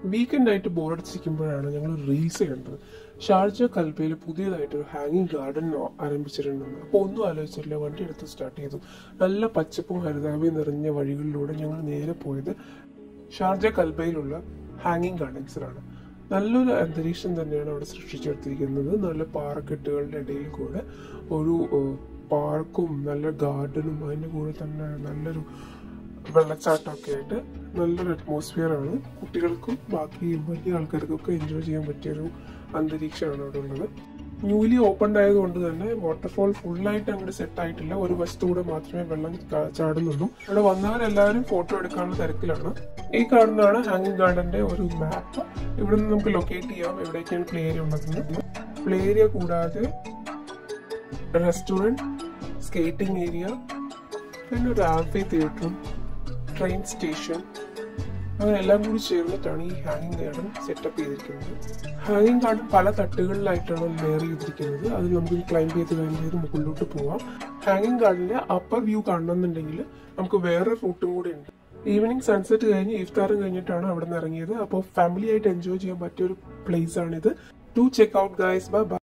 weekend ആയിട്ട് ബോറടിച്ചിരിക്കുമ്പോഴാണ് ഞങ്ങൾ reels കണ്ടത് ഷാർജ കൽബയിൽ പുതിയതായിട്ട് ഒരു ഹാങ്ങിങ് ഗാർഡൻ ആരംഭിച്ചിട്ടുണ്ടെന്ന് അപ്പോൾ ഒന്നും ആലോചിച്ചില്ല വണ്ടി എടുത്ത് സ്റ്റാർട്ട് ചെയ്തു നല്ല പച്ചപ്പും ഹരിതാപയും നിറഞ്ഞ വഴികളിലൂടെ ഞങ്ങൾ നേരെ പോയത് ഷാർജ കൽബയിലുള്ള ഹാങ്ങിങ് ഗാർഡൻസിലാണ് നല്ലൊരു അന്തരീക്ഷം തന്നെയാണ് അവിടെ സൃഷ്ടിച്ചെടുത്തിരിക്കുന്നത് നല്ല പാറക്കെട്ടുകളുടെ ഇടയിൽ കൂടെ ഒരു ഏഹ്, പാർക്കും നല്ല ഗാർഡനും അതിൻ്റെ കൂടെ തന്നെ നല്ലൊരു വെള്ളച്ചാട്ടമൊക്കെ ആയിട്ട് നല്ലൊരു അറ്റ്മോസ്ഫിയർ ആണ് കുട്ടികൾക്കും ബാക്കി വലിയ ആൾക്കാർക്കൊക്കെ എൻജോയ് ചെയ്യാൻ പറ്റിയൊരു അന്തരീക്ഷമാണ് അവിടെ ഉള്ളത് ന്യൂലി ഓപ്പൺഡ് ആയതുകൊണ്ട് തന്നെ വാട്ടർഫോൾ ഫുള്ളായിട്ട് അങ്ങോട്ട് സെറ്റ് ആയിട്ടില്ല ഒരു വശത്തൂടെ മാത്രമേ വെള്ളം കാ- ചാടുന്നുള്ളൂ ഇവിടെ വന്നവരെല്ലാവരും ഫോട്ടോ എടുക്കാനുള്ള തിരക്കിലാണ് ഈ കാണുന്നതാണ് ഹാങ്ങിങ് ഗാർഡന്റെ ഒരു മാപ്പ് ഇവിടെ നിന്ന് നമുക്ക് ലൊക്കേറ്റ് ചെയ്യാം എവിടേക്കാണ് പ്ലേ ഏരിയ ഉള്ളതെന്ന് പ്ലേ ഏരിയ കൂടാതെ റെസ്റ്റോറൻറ്റ് സ്കേറ്റിംഗ് ഏരിയ പിന്നെ ഒരു ആംഫി തിയേറ്ററും ട്രെയിൻ സ്റ്റേഷൻ അങ്ങനെ എല്ലാം കൂടി ചേർന്നിട്ടാണ് ഈ ഹാങ്ങിങ് ഗാർഡൻ സെറ്റപ്പ് ചെയ്തിരിക്കുന്നത് ഹാങ്ങിങ് ഗാർഡൻ പല തട്ടുകളിലായിട്ടാണ് ലെയർ ചെയ്തിരിക്കുന്നത് അത് നമുക്ക് ക്ലൈംബ് ചെയ്ത് ക്ലൈംബ് ചെയ്ത് മുകളിലോട്ട് പോവാം ഹാങ്ങിങ് ഗാർഡന്റെ അപ്പർ വ്യൂ കാണണമെന്നുണ്ടെങ്കിൽ നമുക്ക് വേറെ റൂട്ടും കൂടി ഉണ്ട് ഈവനിങ് സൺസെറ്റ് കഴിഞ്ഞ് ഇഫ്താറും കഴിഞ്ഞിട്ടാണ് അവിടെ നിന്ന് ഇറങ്ങിയത് അപ്പോൾ ഫാമിലി ആയിട്ട് എൻജോയ് ചെയ്യാൻ പറ്റിയ ഒരു പ്ലേസ് ആണിത് to check out guys by